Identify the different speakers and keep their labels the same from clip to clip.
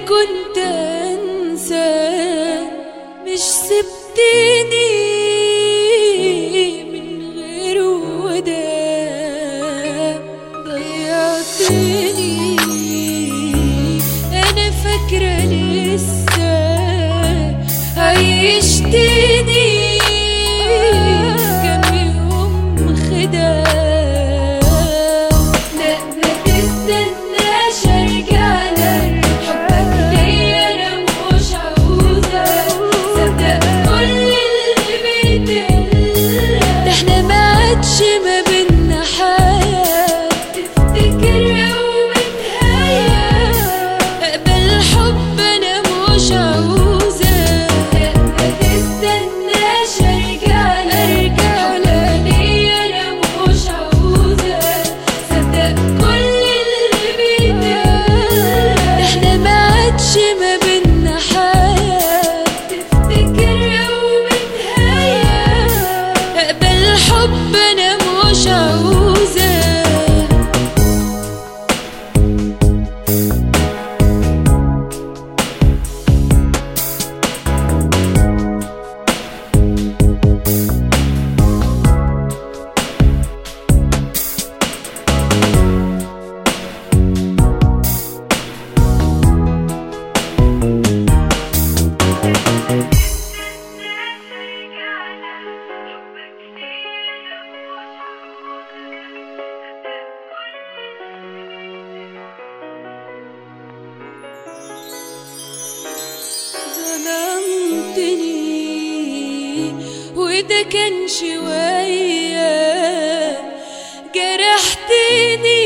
Speaker 1: كنت انسى مش سبتني من غير وداع ضيعتني انا فاكرة لسه عيشتني كم يوم خداع لا ما تستناش ارجع لك حبك ليا انا مش عاوزة صدق كل اللي بيتقال ده احنا ما عادش ما بينا حياة تفتكر او متهيأ اقبل الحب انا مش عاوزة لا ما تستناش ارجع لك حبك ليا انا مش عاوزة صدق كل اللي بيتقال ده احنا ما عادش ما بينا حياة تفتكر او متهيأ اقبل الحب انا مش عاوزة ظلمتني وده كان شوية جرحتني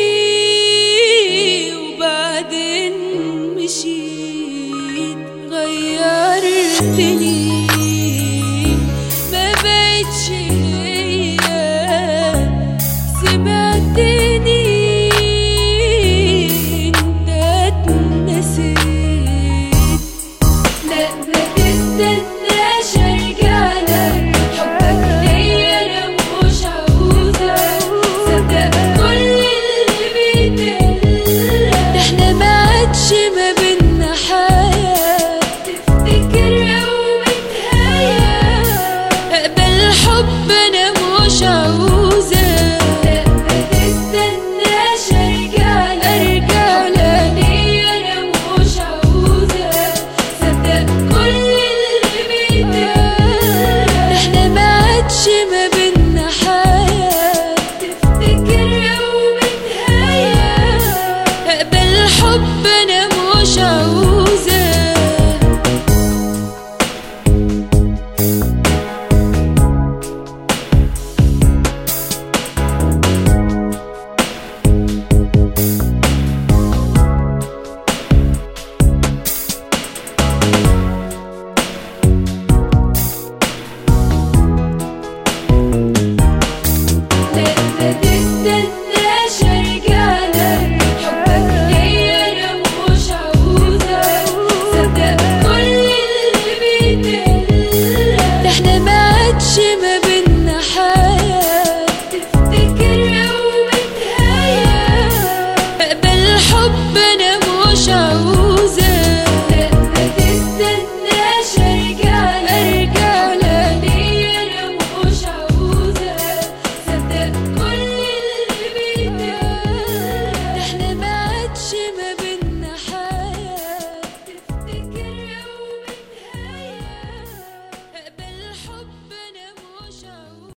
Speaker 1: وبعدين مشيت غيرتني